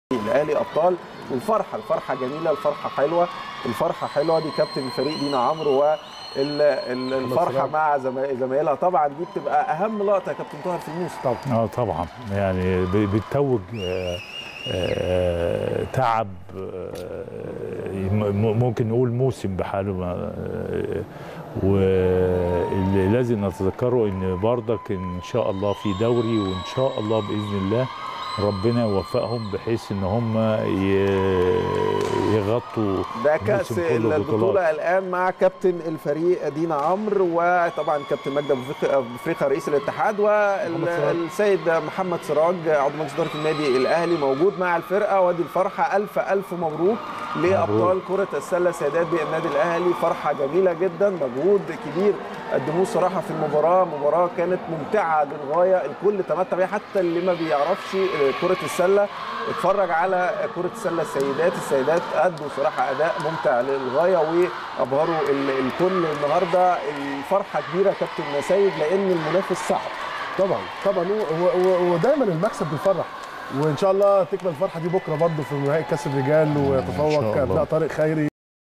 الاهلي ابطال والفرحه الفرحه جميله الفرحه حلوه الفرحه حلوه دي كابتن الفريق دينا عمرو والفرحه سلام. مع زما- زمايلها طبعا دي بتبقى اهم لقطه يا كابتن طاهر في الموسم طبعا اه طبعا يعني ب- بتتوج آه، آه، تعب آه، م- ممكن نقول موسم بحاله ما- آه، واللي لازم نتذكره ان برضك ان شاء الله في دوري وان شاء الله باذن الله ربنا يوفقهم بحيث ان هم ي- يغطوا ده كاس الموسم كله البطوله بطولات. الان مع كابتن الفريق دينا عمرو وطبعا كابتن مجدي أبو فيق- أبو فيقه رئيس الاتحاد محمد سراج. والسيد محمد سراج عضو مجلس اداره النادي الاهلي موجود مع الفرقه وادي الفرحه الف الف مبروك لابطال كره السله سيدات بالنادي الاهلي فرحه جميله جدا مجهود كبير قدموه صراحه في المباراه مباراه كانت ممتعه للغايه الكل تمتع بيها حتى اللي ما بيعرفش كره السله اتفرج على كره السله السيدات السيدات ادوا صراحه اداء ممتع للغايه وابهروا ال- الكل النهارده الفرحه كبيره كابتن سيد لان المنافس صعب طبعا طبعا و- و- ودايما المكسب بيفرح وان شاء الله تكمل الفرحه دي بكره برضه في نهائي كاس الرجال إن ويتفوق شاء الله. ابناء طارق خيري